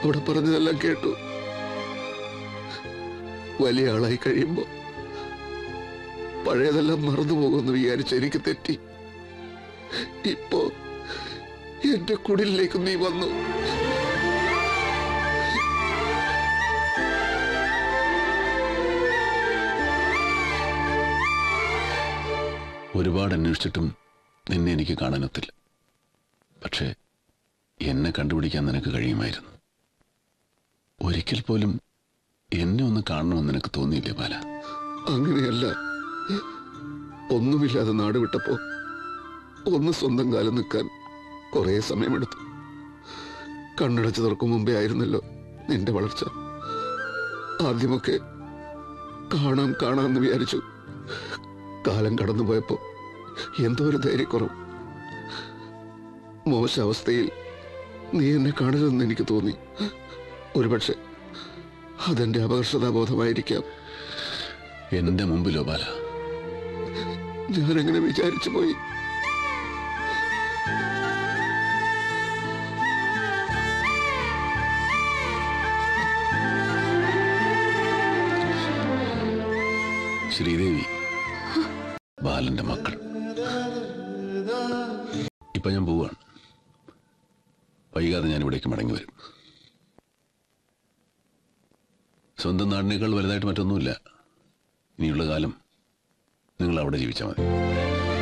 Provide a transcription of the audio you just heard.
അവിടെ പറഞ്ഞതെല്ലാം കേട്ടു വലിയ ആളായി കഴിയുമ്പോ പഴയതെല്ലാം മറന്നു പോകുമെന്ന് വിചാരിച്ച് എനിക്ക് തെറ്റി ഇപ്പോ എന്റെ കുടിലേക്ക് നീ വന്നു ഒരുപാട് അന്വേഷിച്ചിട്ടും നിന്നെ എനിക്ക് കാണാനൊത്തില്ല പക്ഷേ എന്നെ കണ്ടുപിടിക്കാൻ നിനക്ക് കഴിയുമായിരുന്നു ഒരിക്കൽ പോലും എന്നെ ഒന്ന് കാണണമെന്ന് നിനക്ക് തോന്നിയില്ലേ ബാല അങ്ങനെയല്ല ഒന്നുമില്ലാതെ നാട് വിട്ടപ്പോ ഒന്ന് സ്വന്തം കാലം നിൽക്കാൻ കുറെ സമയമെടുത്തു കണ്ണടച്ചു തുറക്കും മുമ്പേ ആയിരുന്നല്ലോ നിന്റെ വളർച്ച ആദ്യമൊക്കെ കാണാം കാണാമെന്ന് വിചാരിച്ചു കാലം കടന്നുപോയപ്പോ എന്തോ ഒരു ധൈര്യക്കുറവ് മോശ അവസ്ഥയിൽ നീ എന്നെ കാണരുതെന്ന് എനിക്ക് തോന്നി ഒരുപക്ഷെ അതെന്റെ അപകർഷതാബോധമായിരിക്കാം എന്റെ മുമ്പിലോ ബാല ഞാനങ്ങനെ വിചാരിച്ചു പോയി ശ്രീദേവി ബാലന്റെ മക്കൾ ഇപ്പൊ ഞാൻ പോവാണ് വൈകാതെ ഞാൻ ഇവിടേക്ക് മടങ്ങി വരും സ്വന്തം നാടിനേക്കാൾ വലുതായിട്ട് മറ്റൊന്നുമില്ല ഇനിയുള്ള കാലം നിങ്ങൾ അവിടെ ജീവിച്ചാൽ മതി